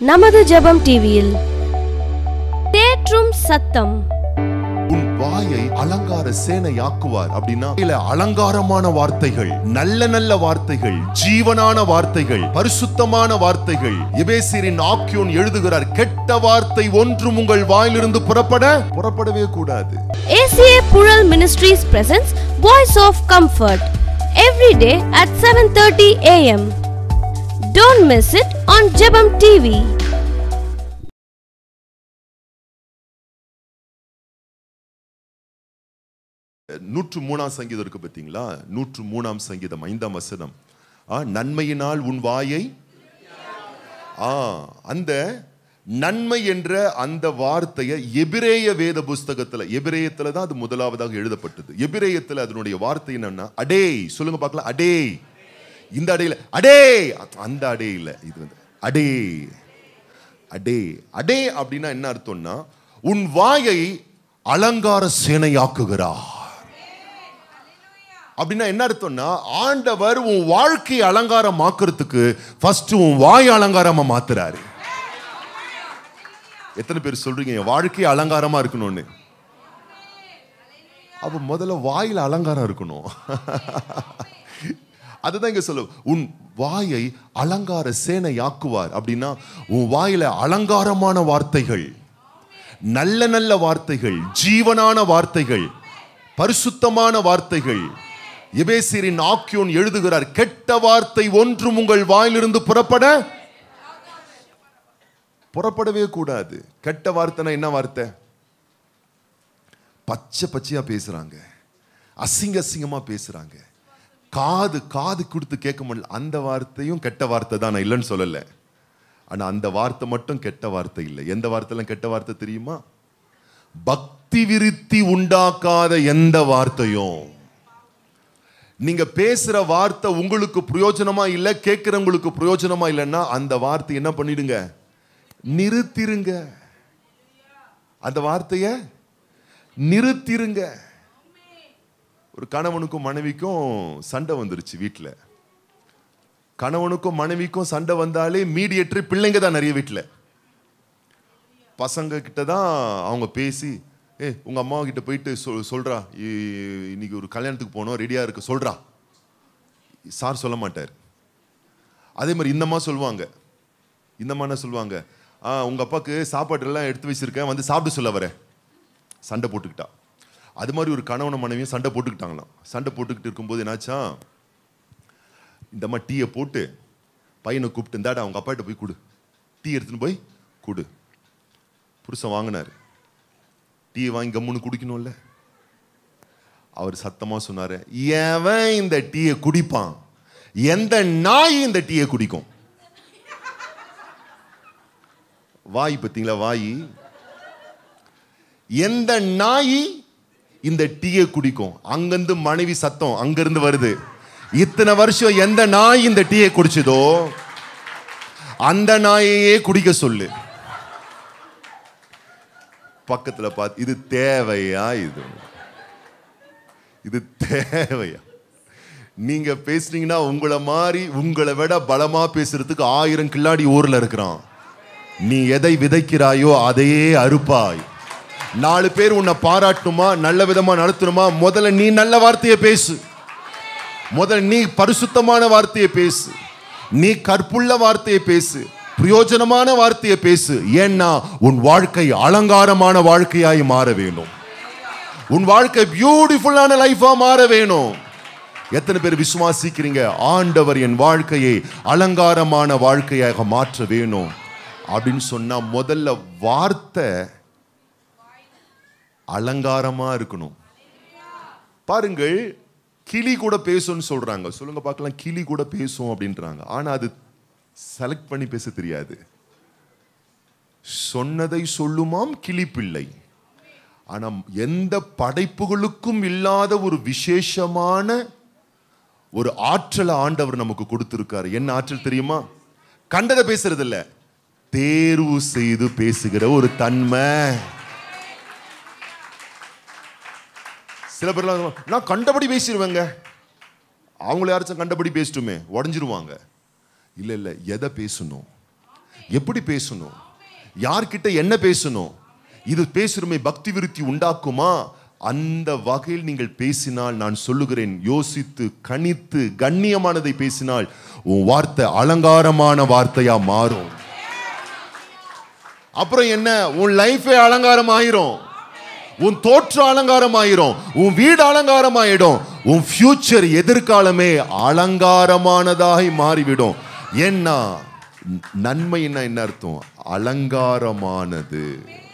நமது ஜெபம் டிவியில் தேற்றும் சத்தம் உன் வாயை அலங்கார சேனையாக்குவார் அப்படின்னா இல்ல அலங்காரமான வார்த்தைகள் நல்ல நல்ல வார்த்தைகள் ஜீவனான வார்த்தைகள் பரிசுத்தமான வார்த்தைகள் எபேசியரின் ஆக்கியோன் எழுதுகிறார் கெட்ட வார்த்தை ஒன்றும் உங்கள் வாயிலிருந்து புறப்பட புறப்படவே கூடாது ACA Pural Ministries presents Voice of Comfort every day at 7:30 a.m. Don't miss it on Jebam TV. நூற்று மூணாம் சங்கீதம் இருக்கு பார்த்தீங்களா நூற்று மூணாம் சங்கீதம் ஐந்தாம் வசனம் ஆ, நன்மையினால் உன் வாயை ஆ அந்த நன்மை என்ற அந்த வார்த்தையை எபிரேய வேத புஸ்தகத்துல எபிரேயத்துல தான் அது முதலாவதாக எழுதப்பட்டது எபிரேயத்துல அதனுடைய வார்த்தை என்னன்னா அடே சொல்லுங்க பார்க்கலாம் அடே இந்த அடையில அடே அந்த அடே இல்ல இது வந்து அடே அடே அடே அப்படின்னா என்ன அர்த்தம்னா உன் வாயை அலங்கார சேனையாக்குகிறார் அப்படின்னா என்ன அர்த்தம்னா ஆண்டவர் உன் வாழ்க்கையை அலங்காரமாக்குறதுக்கு ஃபர்ஸ்ட் உன் வாய் அலங்காரமா மாத்துறாரு எத்தனை பேர் சொல்றீங்க என் வாழ்க்கை அலங்காரமா இருக்கணும்னு அப்ப முதல்ல வாயில அலங்காரம் இருக்கணும் அதுதான் இங்க சொல்ல உன் வாயை அலங்கார சேனையாக்குவார் அப்படின்னா உன் வாயில அலங்காரமான வார்த்தைகள் நல்ல நல்ல வார்த்தைகள் ஜீவனான வார்த்தைகள் பரிசுத்தமான வார்த்தைகள் எபேசியரின் ஆக்கியோன் எழுதுகிறார் கெட்ட வார்த்தை ஒன்றும் உங்கள் வாயிலிருந்து புறப்பட புறப்படவே கூடாது கெட்ட வார்த்தைனா என்ன வார்த்தை பச்சை பச்சையா பேசுறாங்க அசிங்க அசிங்கமா பேசுறாங்க காது காது கொடுத்து கேட்க முடியல அந்த வார்த்தையும் கெட்ட வார்த்தை தான் நான் இல்லைன்னு சொல்லல ஆனா அந்த வார்த்தை மட்டும் கெட்ட வார்த்தை இல்லை எந்த வார்த்தைலாம் கெட்ட வார்த்தை தெரியுமா பக்தி விருத்தி உண்டாக்காத எந்த வார்த்தையும் நீங்க பேசுற வார்த்தை உங்களுக்கு பிரயோஜனமா இல்ல கேட்கிறவங்களுக்கு பிரயோஜனமா இல்லைன்னா அந்த வார்த்தை என்ன பண்ணிடுங்க நிறுத்திருங்க அந்த வார்த்தைய நிறுத்திருங்க ஒரு கணவனுக்கும் மனைவிக்கும் சண்டை வந்துருச்சு வீட்டில் கணவனுக்கும் மனைவிக்கும் சண்டை வந்தாலே மீடியேட்டர் பிள்ளைங்க தான் நிறைய வீட்டில் பசங்க கிட்ட தான் அவங்க பேசி ஏ உங்க அம்மா கிட்ட போயிட்டு சொல் சொல்றா இ- இன்னைக்கு ஒரு கல்யாணத்துக்கு போனோம் ரெடியா இருக்கு சொல்றா சார் சொல்ல மாட்டார் அதே மாதிரி இந்த அம்மா சொல்லுவாங்க இந்த அம்மா என்ன சொல்லுவாங்க ஆ உங்க அப்பாவுக்கு சாப்பாடு எல்லாம் எடுத்து வச்சிருக்கேன் வந்து சாப்பிட்டு சொல்ல வரேன் சண்டை போட்டுக்கிட்டா அது மாதிரி ஒரு கணவன மனைவியும் சண்டை போட்டுக்கிட்டாங்களாம் சண்டை போட்டுக்கிட்டு இருக்கும்போது என்னாச்சா இந்த அம்மா டீயை போட்டு பையனை கூப்பிட்டு இந்தாடா அவங்க அப்பாட்ட போய் கொடு டீ எடுத்துன்னு போய் கொடு புருஷன் வாங்கினார் டீயை வாங்கி கம்முன்னு குடிக்கணும்ல அவர் சத்தமா சொன்னாரு எவன் இந்த டீயை குடிப்பான் எந்த நாய் இந்த டீயை குடிக்கும் வாய் பார்த்தீங்களா வாய் எந்த நாய் இந்த டீயை குடிக்கும் அங்கிருந்து மனைவி சத்தம் அங்கிருந்து வருது இத்தனை வருஷம் எந்த நாய் இந்த டீயை குடிச்சதோ அந்த நாயையே குடிக்க சொல்லு பக்கத்துல பார்த்து இது தேவையா இது இது தேவையா நீங்க பேசுனீங்கன்னா உங்களை மாதிரி உங்களை விட பலமா பேசுறதுக்கு ஆயிரம் கில்லாடி ஊர்ல இருக்கிறான் நீ எதை விதைக்கிறாயோ அதையே அறுப்பாய் நாலு பேர் உன்னை பாராட்டணுமா நல்ல விதமா நடத்தணுமா முதல்ல நீ நல்ல வார்த்தையை பேசு முதல்ல நீ பரிசுத்தமான வார்த்தையை பேசு நீ கற்புள்ள வார்த்தையை பேசு பிரயோஜனமான வார்த்தையை பேசு ஏன்னா உன் வாழ்க்கை அலங்காரமான வாழ்க்கையாய் மாற வேணும் உன் வாழ்க்கை பியூட்டிஃபுல்லான லைஃபா மாற வேணும் எத்தனை பேர் விசுவாசிக்கிறீங்க ஆண்டவர் என் வாழ்க்கையை அலங்காரமான வாழ்க்கையாக மாற்ற வேணும் அப்படின்னு சொன்னா முதல்ல வார்த்தை அலங்காரமா இருக்கணும் பாருங்கள் கிளி கூட பேசும்னு சொல்றாங்க சொல்லுங்க பார்க்கலாம் கிளி கூட பேசும் அப்படின்றாங்க ஆனா அது செலக்ட் பண்ணி பேச தெரியாது சொன்னதை சொல்லுமாம் கிளி பிள்ளை ஆனா எந்த படைப்புகளுக்கும் இல்லாத ஒரு விசேஷமான ஒரு ஆற்றலை ஆண்டவர் நமக்கு கொடுத்திருக்காரு என்ன ஆற்றல் தெரியுமா கண்டதை பேசுறது இல்ல தேர்வு செய்து பேசுகிற ஒரு தன்மை சில பேர்லாம் சொல்லுவாங்க, நான் கண்டபடி பேசிடுவேங்க அவங்கள யாராச்சும் கண்டபடி பேசிட்டுமே உடஞ்சிருவாங்க இல்ல இல்ல எதை பேசணும் எப்படி பேசணும் யார்கிட்ட என்ன பேசணும் இது பேசுறமை பக்தி விருத்தி உண்டாக்குமா அந்த வகையில் நீங்கள் பேசினால் நான் சொல்லுகிறேன் யோசித்து கணித்து கண்ணியமானதை பேசினால் உன் வார்த்தை அலங்காரமான வார்த்தையா மாறும் அப்புறம் என்ன உன் லைஃபே அலங்காரம் ஆயிரும் உன் தோற்றம் அலங்காரம் ஆயிரும் உன் வீடு அலங்காரம் ஆயிடும் உன் ஃபியூச்சர் எதிர்காலமே அலங்காரமானதாய் மாறிவிடும் ஏன்னா நன்மைன்னா என்ன அர்த்தம் அலங்காரமானது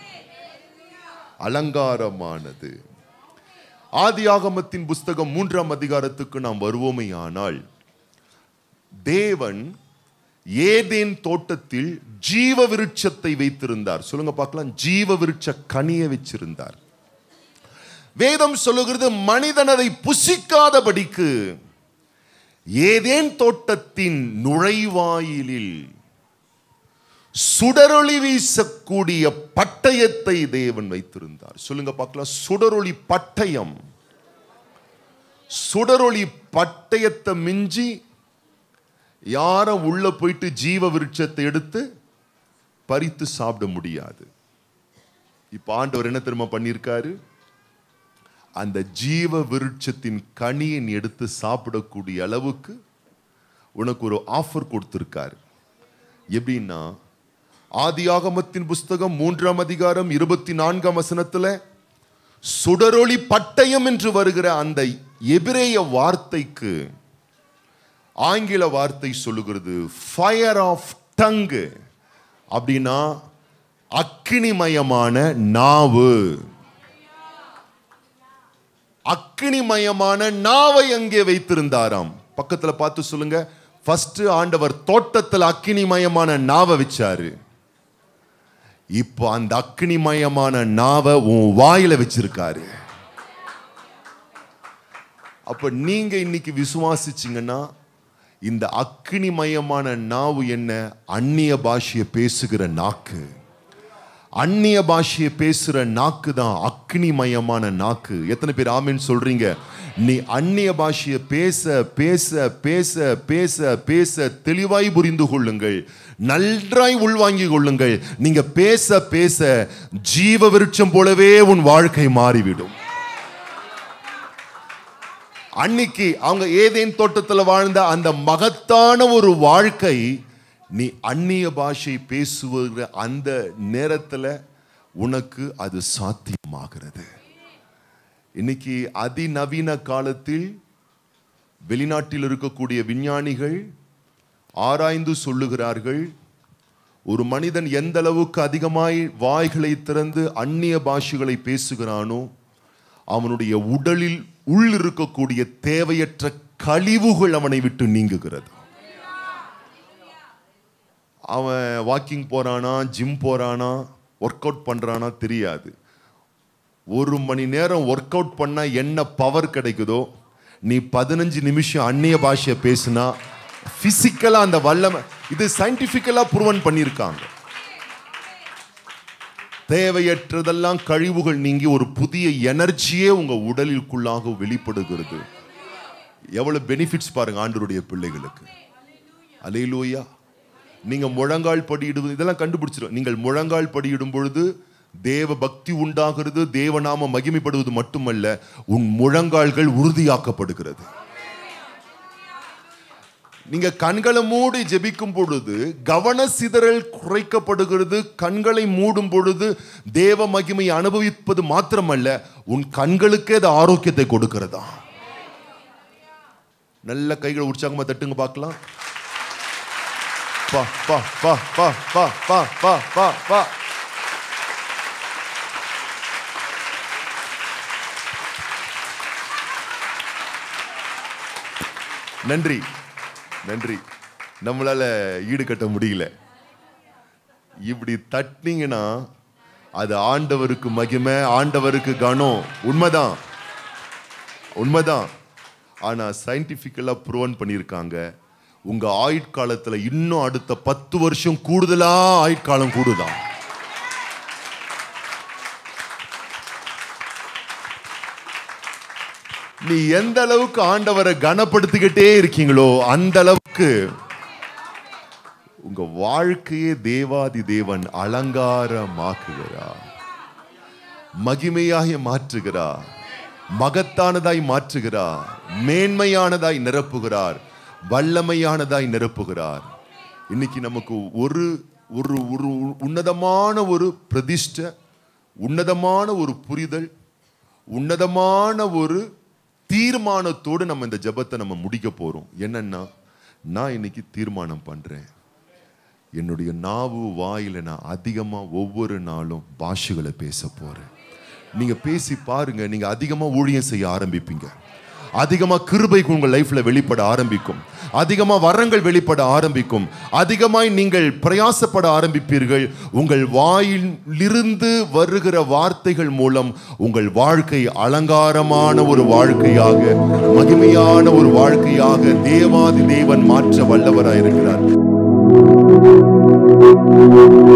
அலங்காரமானது ஆதியாகமத்தின் புஸ்தகம் மூன்றாம் அதிகாரத்துக்கு நாம் வருவோமே ஆனால் தேவன் ஏதேன் தோட்டத்தில் ஜீவ விருட்சத்தை வைத்திருந்தார் சொல்லுங்க பார்க்கலாம் ஜீவ விருட்ச கனியை வச்சிருந்தார் வேதம் சொல்லுகிறது மனிதன் அதை புசிக்காதபடிக்கு ஏதேன் தோட்டத்தின் நுழைவாயிலில் சுடரொளி வீசக்கூடிய பட்டயத்தை தேவன் வைத்திருந்தார் சொல்லுங்க பார்க்கலாம் சுடரொளி பட்டயம் சுடரொளி பட்டயத்தை மிஞ்சி யாரும் உள்ள போயிட்டு ஜீவ விருட்சத்தை எடுத்து பறித்து சாப்பிட முடியாது இப்ப ஆண்டவர் என்ன திரும்ப பண்ணியிருக்காரு அந்த ஜீவ விருட்சத்தின் கனியை நீ எடுத்து சாப்பிடக்கூடிய அளவுக்கு உனக்கு ஒரு ஆஃபர் கொடுத்திருக்காரு எப்படின்னா ஆதியாகமத்தின் புஸ்தகம் மூன்றாம் அதிகாரம் இருபத்தி நான்காம் வசனத்துல சுடரொளி பட்டயம் என்று வருகிற அந்த எபிரேய வார்த்தைக்கு ஆங்கில வார்த்தை சொல்லுகிறது ஃபயர் ஆஃப் டங்கு அப்படின்னா அக்கினிமயமான நாவு அக்கினிமயமான நாவை அங்கே வைத்திருந்தாராம் பக்கத்துல பார்த்து சொல்லுங்க ஃபர்ஸ்ட் ஆண்டவர் தோட்டத்தில் அக்கினிமயமான நாவை வச்சாரு இப்போ அந்த அக்கினிமயமான நாவை உன் வாயில வச்சிருக்காரு அப்ப நீங்க இன்னைக்கு விசுவாசிச்சீங்கன்னா இந்த அக்கினிமயமான நாவு என்ன அந்நிய பாஷையை பேசுகிற நாக்கு அந்நிய பாஷையை பேசுற நாக்கு தான் அக்னிமயமான நாக்கு எத்தனை பேர் ஆமீன் சொல்றீங்க நீ அந்நிய பாஷையை பேச பேச பேச பேச பேச தெளிவாய் புரிந்து கொள்ளுங்கள் நன்றாய் உள்வாங்கிக் கொள்ளுங்கள் நீங்க பேச பேச ஜீவ விருட்சம் போலவே உன் வாழ்க்கை மாறிவிடும் அன்னைக்கு அவங்க ஏதேன் தோட்டத்துல வாழ்ந்த அந்த மகத்தான ஒரு வாழ்க்கை நீ அந்நிய பாஷை பேசுகிற அந்த நேரத்துல உனக்கு அது சாத்தியமாகிறது இன்னைக்கு அதிநவீன காலத்தில் வெளிநாட்டில் இருக்கக்கூடிய விஞ்ஞானிகள் ஆராய்ந்து சொல்லுகிறார்கள் ஒரு மனிதன் எந்த அளவுக்கு அதிகமாய் வாய்களை திறந்து அந்நிய பாஷைகளை பேசுகிறானோ அவனுடைய உடலில் உள் இருக்கக்கூடிய தேவையற்ற கழிவுகள் அவனை விட்டு நீங்குகிறது அவன் வாக்கிங் போறானா ஜிம் போறானா ஒர்க் அவுட் பண்றானா தெரியாது ஒரு மணி நேரம் ஒர்க் அவுட் பண்ணா என்ன பவர் கிடைக்குதோ நீ பதினஞ்சு நிமிஷம் அந்நிய பாஷையை பேசுனா பிசிக்கலா அந்த வல்லமை இது சயின்டிபிக்கலா ப்ரூவன் பண்ணியிருக்காங்க தேவையற்றதெல்லாம் கழிவுகள் நீங்கி ஒரு புதிய எனர்ஜியே உங்க உடலிற்குள்ளாக வெளிப்படுகிறது எவ்வளவு பெனிஃபிட்ஸ் பாருங்க ஆண்டருடைய பிள்ளைகளுக்கு அலையிலூயா நீங்க முழங்கால் படியிடுவது இதெல்லாம் கண்டுபிடிச்சிடும் நீங்கள் முழங்கால் படியிடும் பொழுது தேவ பக்தி உண்டாகிறது தேவநாம மகிமைப்படுவது மட்டுமல்ல உன் முழங்கால்கள் உறுதியாக்கப்படுகிறது நீங்க கண்களை மூடி ஜெபிக்கும் பொழுது கவன சிதறல் குறைக்கப்படுகிறது கண்களை மூடும் பொழுது தேவ மகிமை அனுபவிப்பது மாத்திரமல்ல உன் கண்களுக்கே அது ஆரோக்கியத்தை கொடுக்கிறதா நல்ல கைகளை உற்சாகமா தட்டுங்க பார்க்கலாம் பா பா பா பா பா பா பா பா பா நன்றி நன்றி நம்மளால ஈடுகட்ட முடியல இப்படி தட்டினீங்கன்னா அது ஆண்டவருக்கு மகிமை ஆண்டவருக்கு கனம் உண்மைதான் உண்மைதான் ஆனா சயின்டிபிக்கலா ப்ரூவன் பண்ணியிருக்காங்க உங்க ஆயுட்காலத்துல இன்னும் அடுத்த பத்து வருஷம் கூடுதலா ஆயுட்காலம் கூடுதான் நீ எந்த அளவுக்கு ஆண்டவரை கனப்படுத்திக்கிட்டே இருக்கீங்களோ அந்த அளவுக்கு உங்க வாழ்க்கையே தேவாதி தேவன் அலங்காரமாக்குகிறார் மகிமையாய் மாற்றுகிறார் மகத்தானதாய் மாற்றுகிறார் மேன்மையானதாய் நிரப்புகிறார் வல்லமையானதாய் நிரப்புகிறார் இன்னைக்கு நமக்கு ஒரு ஒரு ஒரு உன்னதமான ஒரு பிரதிஷ்டை உன்னதமான ஒரு புரிதல் உன்னதமான ஒரு தீர்மானத்தோடு நம்ம இந்த ஜெபத்தை நம்ம முடிக்க போறோம் என்னன்னா நான் இன்னைக்கு தீர்மானம் பண்றேன் என்னுடைய நாவு வாயில நான் அதிகமா ஒவ்வொரு நாளும் பாஷைகளை பேச போறேன் நீங்க பேசி பாருங்க நீங்க அதிகமா ஊழியம் செய்ய ஆரம்பிப்பீங்க அதிகமா கிருபை உங்க லைஃப்ல வெளிப்பட ஆரம்பிக்கும் அதிகமா வரங்கள் வெளிப்பட ஆரம்பிக்கும் அதிகமாய் நீங்கள் பிரயாசப்பட ஆரம்பிப்பீர்கள் உங்கள் வாயிலிருந்து வருகிற வார்த்தைகள் மூலம் உங்கள் வாழ்க்கை அலங்காரமான ஒரு வாழ்க்கையாக மகிமையான ஒரு வாழ்க்கையாக தேவாதி தேவன் மாற்ற வல்லவராயிருக்கிறார்